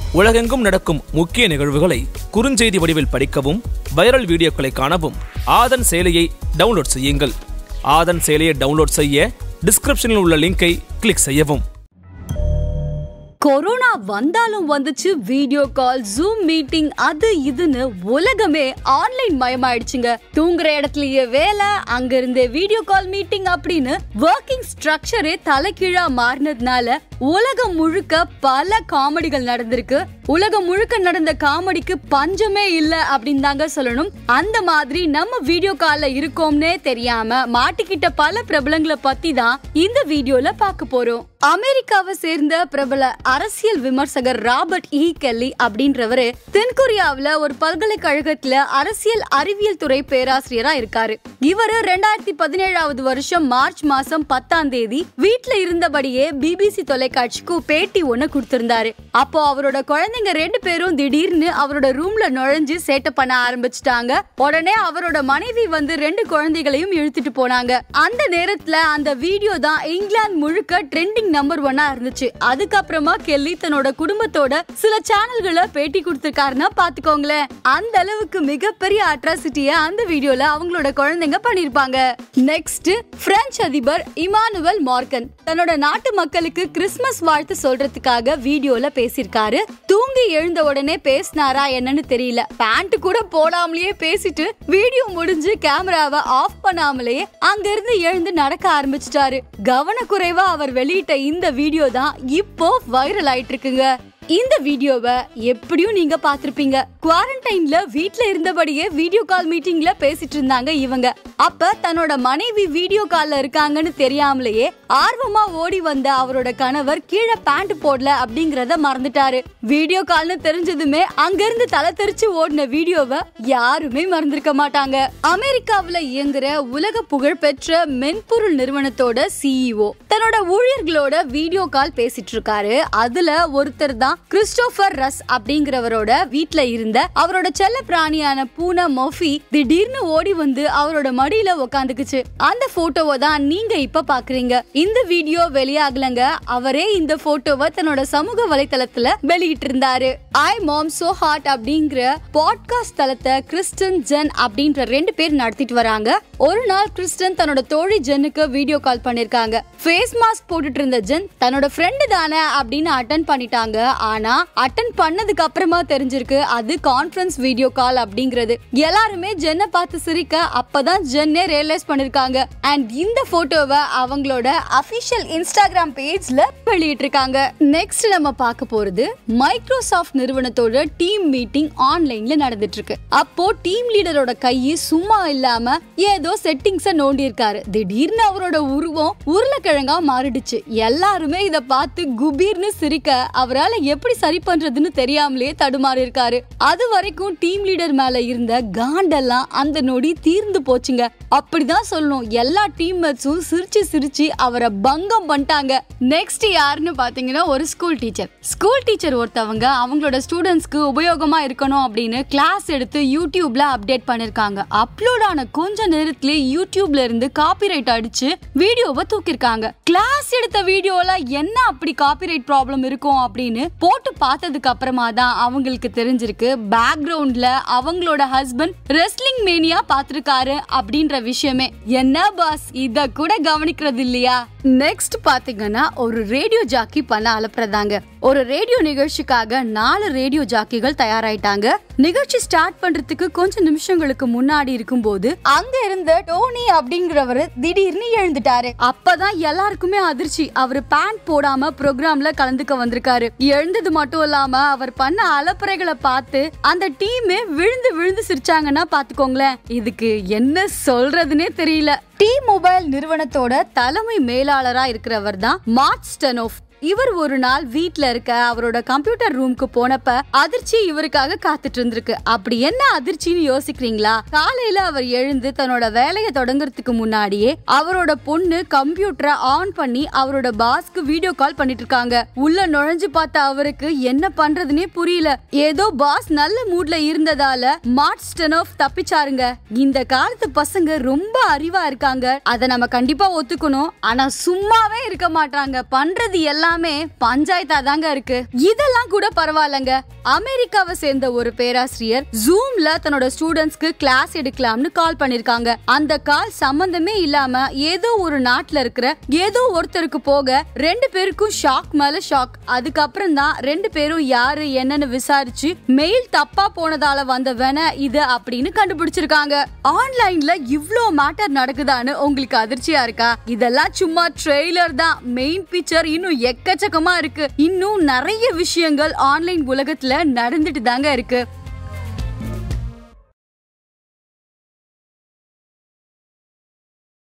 உலகெங்கும் நடக்கும் முக்கிய நிகழ்வுகளை குறுஞ்செய்தி வடிவில் படிக்கவும் வைரல் வீடியோக்களை காணவும் ஆதன் செயலியை டவுன்லோட் செய்யுங்கள் ஆதன் செயலியை டவுன்லோட் செய்ய டிஸ்கிரிப்ஷனில் உள்ள லிங்கை கிளிக் செய்யவும் கொரோனா வந்தாலும் வந்துச்சு வீடியோ கால் ஜூம் மீட்டிங் அது இதுன்னு உலகமே ஆன்லைன் மயமாயிடுச்சுங்க தூங்குற இடத்துலயே வேலை அங்க இருந்தே வீடியோ கால் மீட்டிங் அப்படின்னு ஒர்க்கிங் ஸ்ட்ரக்சரே தலைகீழா மாறினதுனால உலகம் முழுக்க பல காமெடிகள் நடந்திருக்கு உலகம் முழுக்க நடந்த காமெடிக்கு பஞ்சமே இல்ல அப்படின்னு தாங்க சொல்லணும் அந்த மாதிரி நம்ம வீடியோ கால்ல இருக்கோம்னே தெரியாம மாட்டிக்கிட்ட பல பிரபலங்களை பத்தி தான் இந்த வீடியோல பார்க்க போறோம் அமெரிக்காவை சேர்ந்த பிரபல அரசியல் விமர்சகர் ராபர்ட் இ கெல்லி அப்படின்றவரு தென்கொரியாவுல ஒரு பல்கலைக்கழகத்துல அரசியல் அறிவியல் துறை பேராசிரியரா இருக்காரு இவரு ரெண்டாயிரத்தி பதினேழாவது வருஷம் மார்ச் மாசம் பத்தாம் தேதி வீட்ல இருந்தபடியே பிபிசி தொலைக்காட்சிக்கு பேட்டி ஒண்ணு கொடுத்திருந்தாரு அப்போ அவரோட குழந்தைங்க ரெண்டு பேரும் திடீர்னு அவரோட ரூம்ல நுழைஞ்சு சேட்டை பண்ண ஆரம்பிச்சிட்டாங்க உடனே அவரோட மனைவி வந்து ரெண்டு குழந்தைகளையும் இழுத்துட்டு போனாங்க அந்த நேரத்துல அந்த வீடியோ தான் இங்கிலாந்து முழுக்க ட்ரெண்டிங் நம்பர் ஒன்னா இருந்துச்சு அதுக்கப்புறமா கெல்லி தன்னோட குடும்பத்தோட சில சேனல்களை பேட்டி கொடுத்திருக்காருன்னா பாத்துக்கோங்களேன் அந்த அளவுக்கு மிகப்பெரிய அட்ராசிட்டிய அந்த வீடியோல அவங்களோட குழந்தைங்க பண்ணிருப்பாங்க நெக்ஸ்ட் பிரெஞ்சு அதிபர் இமானுவல் மார்க்கன் தன்னோட நாட்டு மக்களுக்கு கிறிஸ்மஸ் வாழ்த்து சொல்றதுக்காக வீடியோல பேசியிருக்காரு தூங்கி எழுந்த உடனே பேசினாரா என்னன்னு தெரியல பேண்ட் கூட போடாமலேயே பேசிட்டு வீடியோ முடிஞ்சு கேமராவை ஆஃப் பண்ணாமலேயே அங்க இருந்து எழுந்து நடக்க ஆரம்பிச்சிட்டாரு கவனக்குறைவா அவர் வெளியிட்ட இந்த வீடியோ தான் இப்போ வைரல் ஆயிட்டு இருக்குங்க இந்த வீடியோவை எப்படியும் நீங்க பாத்திருப்பீங்க குவாரண்டைன்ல வீட்ல இருந்தபடியே வீடியோ கால் மீட்டிங்ல பேசிட்டு இருந்தாங்க இவங்க அப்ப தன்னோட மனைவி வீடியோ கால்ல இருக்காங்கன்னு தெரியாமலேயே ஆர்வமா ஓடி வந்த அவரோட கணவர் கீழே பேண்ட் போடல அப்படிங்கறத மறந்துட்டாரு வீடியோ கால்னு தெரிஞ்சதுமே அங்க இருந்து தலை தெரிச்சு ஓடின வீடியோவை யாருமே மறந்திருக்க மாட்டாங்க அமெரிக்காவுல இயங்குற உலக புகழ் பெற்ற மென்பொருள் நிறுவனத்தோட சிஇஓ தன்னோட ஊழியர்களோட வீடியோ கால் பேசிட்டு இருக்காரு அதுல ஒருத்தர் தான் கிறிஸ்டோபர் ரஸ் அப்படிங்கிறவரோட வீட்ல இருந்த அவரோட செல்ல பிராணியான பூனா மொஃபி திடீர்னு ஓடி வந்து அவரோட மடியில உக்காந்துக்குச்சு அந்த போட்டோவை தான் நீங்க இப்ப பாக்குறீங்க இந்த வீடியோ வெளியாகலங்க அவரே இந்த போட்டோவை தன்னோட சமூக வலைத்தளத்துல வெளியிட்டு இருந்தாரு ஐ மாம் சோ ஹாட் அப்படிங்கிற பாட்காஸ்ட் தளத்தை கிறிஸ்டன் ஜென் அப்படின்ற ரெண்டு பேர் நடத்திட்டு வராங்க ஒரு நாள் கிறிஸ்டன் தன்னோட தோழி ஜென்னுக்கு வீடியோ கால் பண்ணிருக்காங்க ஃபேஸ் மாஸ்க் போட்டுட்டு இருந்த ஜென் தன்னோட ஃப்ரெண்டு தானே அப்படின்னு அட்டன் பண்ணிட்டாங்க ஆனா அட்டன் பண்ணதுக்கு அப்புறமா தெரிஞ்சிருக்கு அது கான்ஃபரன்ஸ் வீடியோ கால் அப்படிங்கிறது எல்லாருமே ஜென்னை பார்த்து சிரிக்க அப்பதான் ஜென்னே ரியலைஸ் பண்ணிருக்காங்க அண்ட் இந்த போட்டோவை அவங்களோட அபிஷியல் இன்ஸ்டாகிராம் பேஜ்ல வெளியிட்டிருக்காங்க நெக்ஸ்ட் நம்ம பார்க்க போறது மைக்ரோசாஃப்ட் நிறுவனத்தோட டீம் மீட்டிங் ஆன்லைன்ல நடந்துட்டு இருக்கு அப்போ டீம் லீடரோட கை சும்மா இல்லாம ஏதோ செட்டிங்ஸ நோண்டி இருக்காரு திடீர்னு அவரோட உருவம் உருளைக்கிழங்கா மாறிடுச்சு எல்லாருமே இத பார்த்து குபீர்னு சிரிக்க அவரால எப்படி சரி பண்றதுன்னு தெரியாமலே தடுமாறி இருக்காரு அது வரைக்கும் டீம் லீடர் மேல இருந்த காண்டெல்லாம் அந்த நொடி தீர்ந்து போச்சுங்க அப்படிதான் சொல்லணும் எல்லா டீம் மேட்ஸும் சிரிச்சு சிரிச்சு அவரை பங்கம் பண்ணிட்டாங்க நெக்ஸ்ட் யாருன்னு பாத்தீங்கன்னா ஒரு ஸ்கூல் டீச்சர் ஸ்கூல் டீச்சர் ஒருத்தவங்க அவங்களோட ஸ்டூடெண்ட்ஸ்க்கு உபயோகமா இருக்கணும் அப்படின்னு கிளாஸ் எடுத்து யூடியூப்ல அப்டேட் பண்ணிருக்காங்க அப்லோட் ஆன கொஞ்ச நேரத்திலே யூடியூப்ல இருந்து காப்பிரைட் அடிச்சு வீடியோவை தூக்கிருக்காங்க கிளாஸ் எடுத்த வீடியோல என்ன அப்படி காப்பிரைட் ப்ராப்ளம் இருக்கும் அப்படின்னு போட்டு பார்த்ததுக்கு அப்புறமா தான் அவங்களுக்கு தெரிஞ்சிருக்கு பேக்ரவுண்ட்ல அவங்களோட ஹஸ்பண்ட் ரெஸ்லிங் மேனியா பாத்திருக்காரு அப்படின்ற விஷயமே என்ன பாஸ் இத கூட கவனிக்கிறது இல்லையா நெக்ஸ்ட் பாத்தீங்கன்னா ஒரு ரேடியோ ஜாக்கி பண்ண அலப்புறதாங்க ஒரு ரேடியோ நிகழ்ச்சிக்காக நாலு ரேடியோ ஜாக்கிகள் தயாராயிட்டாங்க நிகழ்ச்சி ஸ்டார்ட் பண்றதுக்கு கொஞ்சம் நிமிஷங்களுக்கு முன்னாடி இருக்கும்போது அங்க இருந்த டோனி அப்படிங்கிறவரு திடீர்னு எழுந்துட்டாரு அப்பதான் எல்லாருக்குமே அதிர்ச்சி அவரு பேண்ட் போடாம ப்ரோக்ராம்ல கலந்துக்க வந்திருக்காரு எழுந்தது மட்டும் இல்லாம அவர் பண்ண அலப்பறைகளை பார்த்து அந்த டீமே விழுந்து விழுந்து சிரிச்சாங்கன்னா பாத்துக்கோங்களேன் இதுக்கு என்ன சொல்றதுன்னே தெரியல டி மொபைல் நிறுவனத்தோட தலைமை மேலாளரா இருக்கிறவர் தான் மார்க் ஸ்டெனோஃப் இவர் ஒரு நாள் வீட்ல இருக்க அவரோட கம்ப்யூட்டர் ரூமுக்கு போனப்ப அதிர்ச்சி இவருக்காக காத்துட்டு இருந்திருக்கு அப்படி என்ன அதிர்ச்சின்னு யோசிக்கிறீங்களா காலையில அவர் எழுந்து தன்னோட வேலையை தொடங்குறதுக்கு முன்னாடியே அவரோட பொண்ணு கம்ப்யூட்டரை ஆன் பண்ணி அவரோட பாஸ்க்கு வீடியோ கால் பண்ணிட்டு இருக்காங்க உள்ள நுழைஞ்சு பார்த்த அவருக்கு என்ன பண்றதுனே புரியல ஏதோ பாஸ் நல்ல மூட்ல இருந்ததால மார்ட் ஸ்டெனோஃப் தப்பிச்சாருங்க இந்த காலத்து பசங்க ரொம்ப அறிவா இருக்காங்க அத நம்ம கண்டிப்பா ஒத்துக்கணும் ஆனா சும்மாவே இருக்க மாட்டாங்க பண்றது எல்லாமே எல்லாமே பஞ்சாயத்தா தாங்க இருக்கு இதெல்லாம் கூட பரவாயில்லங்க அமெரிக்காவை சேர்ந்த ஒரு பேராசிரியர் ஜூம்ல தன்னோட ஸ்டூடெண்ட்ஸ்க்கு கிளாஸ் எடுக்கலாம்னு கால் பண்ணிருக்காங்க அந்த கால் சம்பந்தமே இல்லாம ஏதோ ஒரு நாட்டுல இருக்கிற ஏதோ ஒருத்தருக்கு போக ரெண்டு பேருக்கும் ஷாக் மேல ஷாக் அதுக்கப்புறம் தான் ரெண்டு பேரும் யாரு என்னன்னு விசாரிச்சு மெயில் தப்பா போனதால வந்த வேண இது அப்படின்னு கண்டுபிடிச்சிருக்காங்க ஆன்லைன்ல இவ்ளோ மேட்டர் நடக்குதான்னு உங்களுக்கு அதிர்ச்சியா இருக்கா இதெல்லாம் சும்மா ட்ரெய்லர் தான் மெயின் பிக்சர் இன்னும் எக்கச்சக்கமா இருக்கு இன்னும் நிறைய விஷயங்கள் ஆன்லைன் உலகத்துல நடந்துட்டு தாங்க இருக்கு